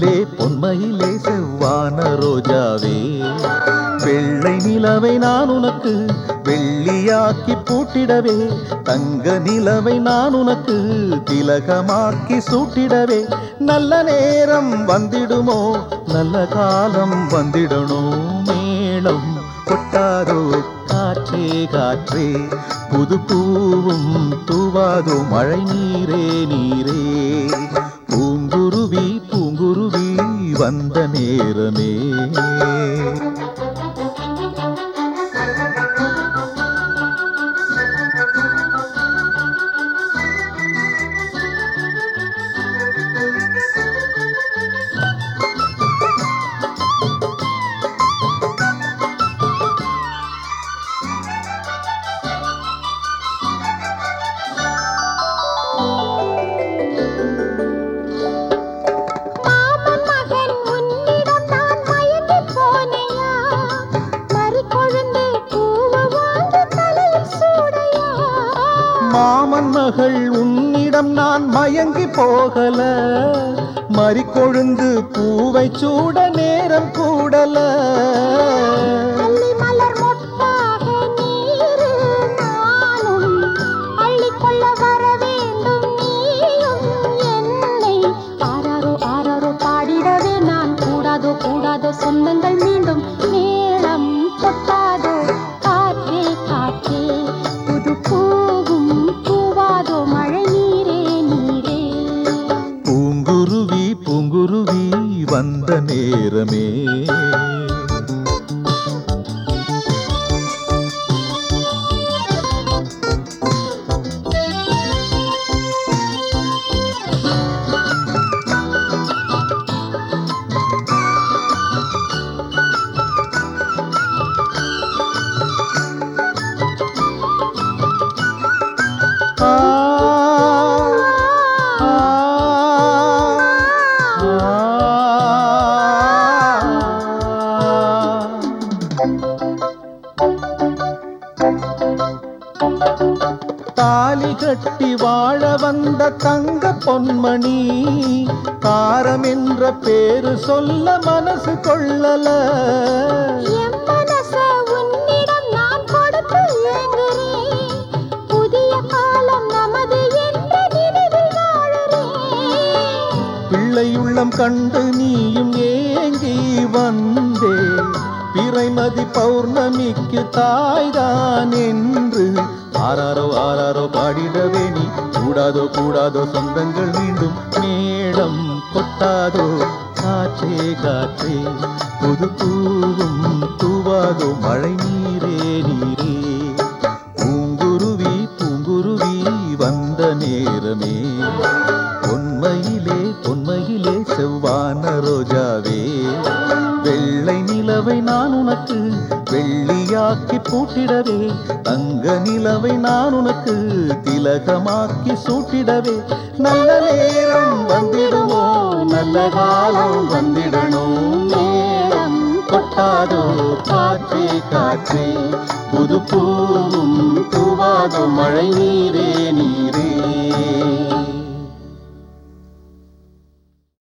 பொன்மயிலே பொன்மயிலே செவ்வான ரோஜாவே வெள்ளை நிலவை நான் உனக்கு வெள்ளியாக்கி பூட்டிடவே தங்க நிலவை நான் உனக்கு திலகமாக்கி சூட்டிடவே நல்ல நேரம் வந்திடுமோ நல்ல காலம் வந்திடணும் மேளம் கொட்டாரோ காற்றே காற்றே புது பூவும் தூவாதோ மழை நீரே நீரே பூங்குருவி பூங்குருவி வந்த நேரமே மாமன் மகன் உன்னிடம் நான் மயங்கிப் போனையா? மறிக்கொழுந்து பூவு வாங்கி தலையில் சூடையா? மாமன் மகள் உன்னிடம் நான் மயங்கி போகல மறிக்கொழுந்து பூவை சூட நேரம் கூடல அல்லி மலர் மொட்டாக நீரு நானும் அள்ளிக்கொள்ள வர வேண்டும் நீயும் என்னை ஆராரோ ஆராரோ பாடிடவே நான் கூடாதோ கூடாதோ சொந்தங்கள் மீண்டும் மேளம் கொட்டாதோ காற்றே காற்றே புது பூவும் பூவாதோ மழை நீரே நீரே பூங்குருவி பூங்குருவி வந்த நேரமே ஆ, ஆ, ஆ. தாலி கட்டி வாழ வந்த தங்க பொன்மணி காரம் என்ற பேரு சொல்ல மனசு கொள்ளல என் மனச உன்னிடம் நான் கொடுத்து ஏங்குறேன். புதிய காலம் நமது என்ற நினைவில் வாழுறேன். பிள்ளையுள்ளம் கண்டு நீயும் ஏங்கி வந்தே பிறைமதி பௌர்ணமிக்கு தாய்தான் என்று ஆராரோ ஆராரோ பாடிடவே நீ கூடாதோ கூடாதோ சொந்தங்கள் மீண்டும் மேடம் கொட்டாதோ காற்றே காற்றே புது பூவும் தூவாதோ மழை நீரே நீரே பூங்குருவி பூங்குருவி வந்த நேரமே பொன்மையிலே பொன்மையிலே செவ்வான ரோஜாவே வெள்ளை நிலவை நான் உனக்கு வெள்ளியாக்கி பூட்டிடவே தங்க நிலவை நான் உனக்கு திலகமாக்கி சூட்டிடவே நல்ல நேரம் வந்திடுமோ நல்ல காலம் வந்திடணும் நேரம் கொட்டாதோ காற்றே காற்றே புது பூவும் தூவாதோ மழை நீரே நீரே